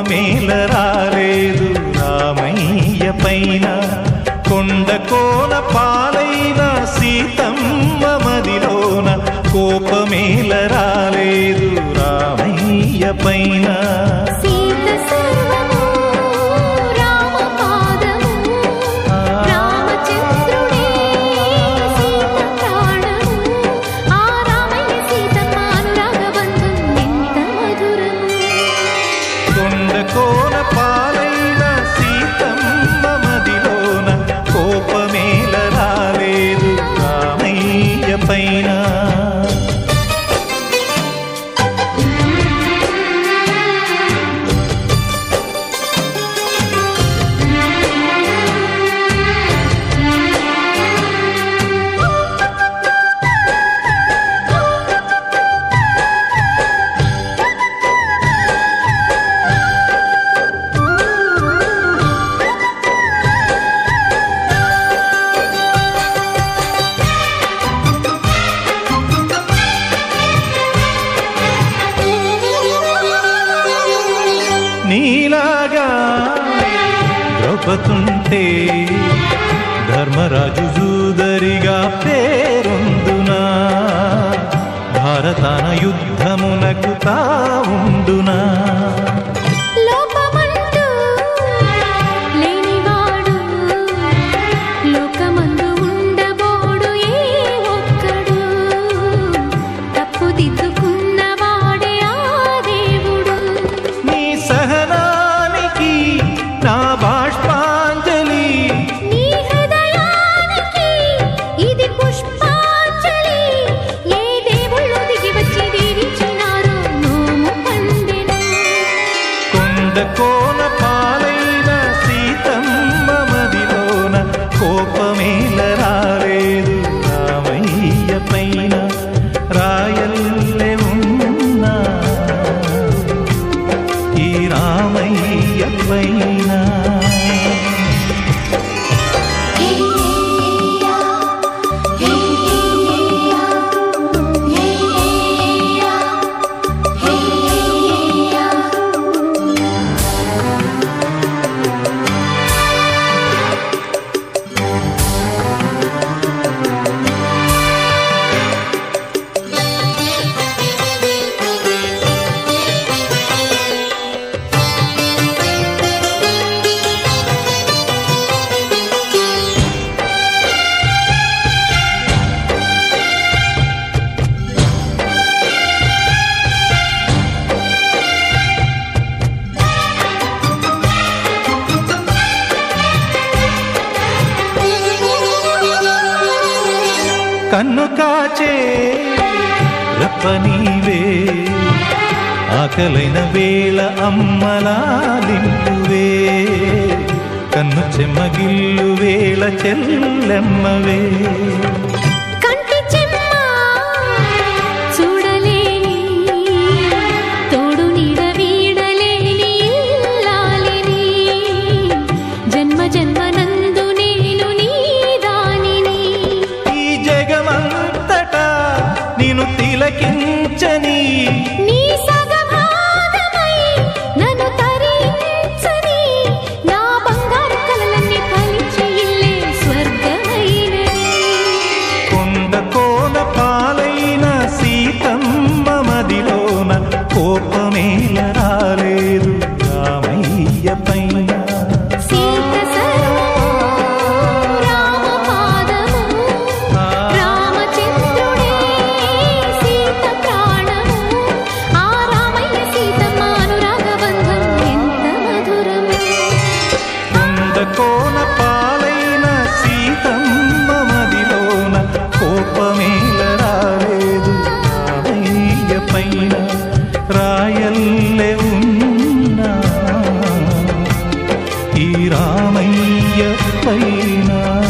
కోపమేల రాలేదు రామయ్య పైన కొండ కోన పాలైన సీతమ్మ మదిలోన కోపమేల రాలేదు రామయ్య పైన సీత సర్వము రామ పాదము రామచంద్రుడే సీత ప్రాణము ఆ రామయ్య సీతమ్మ అనురాగబంధం ఎంత మధురము కొండ కోన పాలైన సీతమ్మ మదిలోన కోపమేల రాలేదు రామయ్య పైన నీలాగా ద్రౌపతుంటే ధర్మరాజు జూదరిగా పేరొందునా భారతాన యుద్ధమునకు తావుండునా లోపమంటూ లేనివాడు లోకమందు ఉండబోడు ఏ ఒక్కడు తప్పు దిద్దుకున్నవాడే ఆ దేవుడు నీ సహనానికి నా బాష్పాంజలి నీ హృదయానికి ఇది పుష్పాంజలి ఏ దేవుళ్ళు దిగి వచ్చి దీవించినారో నోము పండెను కొండ కోన పాలైన సీతమ్మ మదిలోన కోపమేల రాలేదు రామయ్య పైన రాయల్లే ఉన్నా ఈ రామయ్య పైన కన్ను కాచే రప్పనీవే ఆకలైన వేళ అమ్మలాలింపువే కన్ను చెమ్మగిల్లు వేళ చెల్లెమ్మవే కంటి చెమ్మ చూడలేని తోడు నీడ వీడలేని ఇల్లాలిని జన్మ జన్మనందు నేను నీ దానిని ఈ జగమంతటా నేను తిలకించని నీ సగభాగమై నన్ను తరించని నా బంగారు కలలన్నీ ఫలించి ఇల్లే స్వర్గమైనది కొండ కోన పాలైన సీతమ్మ మదిలోన కోపమేల రాలేదు రామయ్య పైన సీత సర్వము రామ పాదము రామచంద్రుడే సీత ప్రాణము ఆ రామయ్య సీతమ్మ అనురాగబంధం ఎంత మధురము కొండ కోన పాలైన సీతమ్మ మదిలోన కోపమేల రాలేదు రామయ్య పైన రాయల్లే ఉన్నా ఈ రామయ్య పైన